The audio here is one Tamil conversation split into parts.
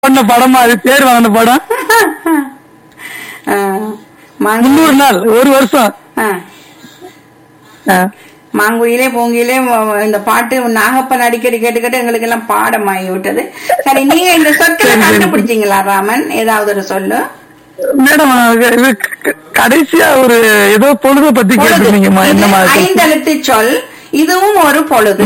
பண்ண படமா அது பேர் வாங்கின படம் ஆ, மாங்கு முன்னூறு நாள் ஒரு வருஷம் ஆ, ஆ. மாங்குயிலே பூங்குயிலே ம- இந்த பாட்டு நாகப்பன் அடிக்கடி கேட்டு கேட்டு எங்களுக்கு எல்லாம் பாடமாகி விட்டது சரி நீங்க இந்த சொற்களை சரி, சரி. கண்டுபிடிச்சீங்களா ராமன் ஏதாவது ஒரு சொல்லு மேடம் அது- இது க- கடைசியா ஒரு ஏதோ பொழுத பத்தி பொழுது. கேட்டிருந்தீங்கம்மா இது என்ன மாதிரி ஐந்தெழுத்து சொல் இதுவும் ஒரு பொழுது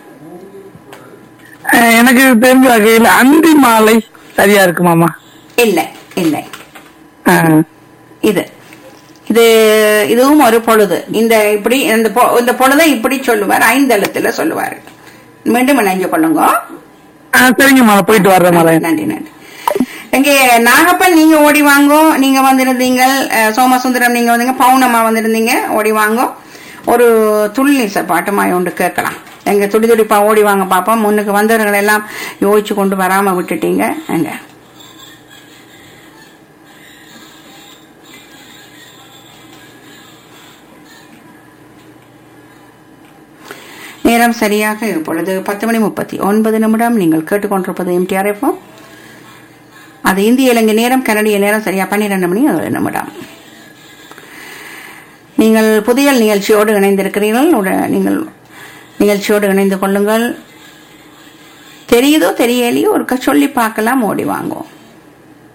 அஹ் எனக்கு தெரிஞ்ச வகையில் அந்தி மாலை சரியா இருக்குமாமா இல்லை இல்லை அஹ் இது இது இதுவும் ஒரு பொழுது இந்த இப்படி இந்த பொ- இந்த பொழுதை இப்படி சொல்லுவார் ஐந்தெழுத்துல சொல்லுவார் மீண்டும் இணைஞ்சு கொள்ளுங்க அஹ் சரிங்கம்மா நான் போயிட்டு வர்றேன் மாலை நன்றி நன்றி இங்கே நாகப்பன் நீங்க ஓடி வாங்கோ நீங்க வந்திருந்தீங்க அஹ், சோமசுந்தரம் நீங்க வந்தீங்க பவுனம்மா வந்திருந்தீங்க ஓடி வாங்கோ ஒரு துள்ளிச பாட்டுமாய் ஒன்று கேட்கலாம் எங்க துடி துடிப்பா ஓடி வாங்க பாப்போம் முன்னுக்கு வந்தவர்கள் எல்லாம் யோசிச்சு கொண்டு வராம விட்டுட்டீங்க எங்க நேரம் சரியாக இப்பொழுது பத்து மணி முப்பத்தி ஒன்பது நிமிடம் நீங்கள் கேட்டுக்கொண்டிருப்பது எம்டிஆர் எஃப்எம் அது இந்திய இலங்கை நேரம் கனடிய நேரம் சரியா பன்னிரண்டு மணி ஒரு நிமிடம் நீங்கள் புதிய நிகழ்ச்சியோடு இணைந்திருக்கிறீர்கள் உட- நீங்கள் நிகழ்ச்சியோடு இணைந்து கொள்ளுங்கள் தெரியுதோ தெரியலையோ ஒருக்க சொல்லி பார்க்கலாம் ஓடி வாங்குவோம்